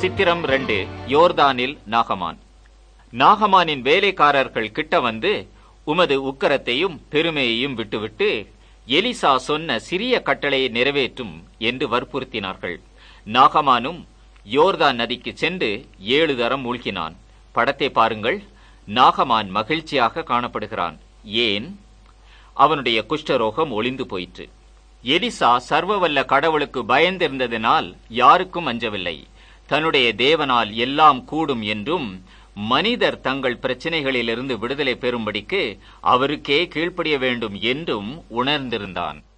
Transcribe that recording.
சித்திரம் ரெண்டு யோர்தானில் நாகமான் நாகமானின் வேலைக்காரர்கள் கிட்ட வந்து உமது உக்கரத்தையும் பெருமையையும் விட்டுவிட்டு எலிசா சொன்ன சிறிய கட்டளையை நிறைவேற்றும் என்று வற்புறுத்தினார்கள் நாகமானும் யோர்தான் நதிக்கு சென்று ஏழு தரம் மூழ்கினான் படத்தை பாருங்கள் நாகமான் மகிழ்ச்சியாக காணப்படுகிறான் ஏன் அவனுடைய குஷ்டரோகம் ஒளிந்து போயிற்று எலிசா சர்வவல்ல கடவுளுக்கு பயந்திருந்ததினால் யாருக்கும் அஞ்சவில்லை தன்னுடைய தேவனால் எல்லாம் கூடும் என்றும் மனிதர் தங்கள் பிரச்சனைகளிலிருந்து விடுதலை பெறும்படிக்கு அவருக்கே கீழ்ப்படிய வேண்டும் என்றும் உணர்ந்திருந்தான்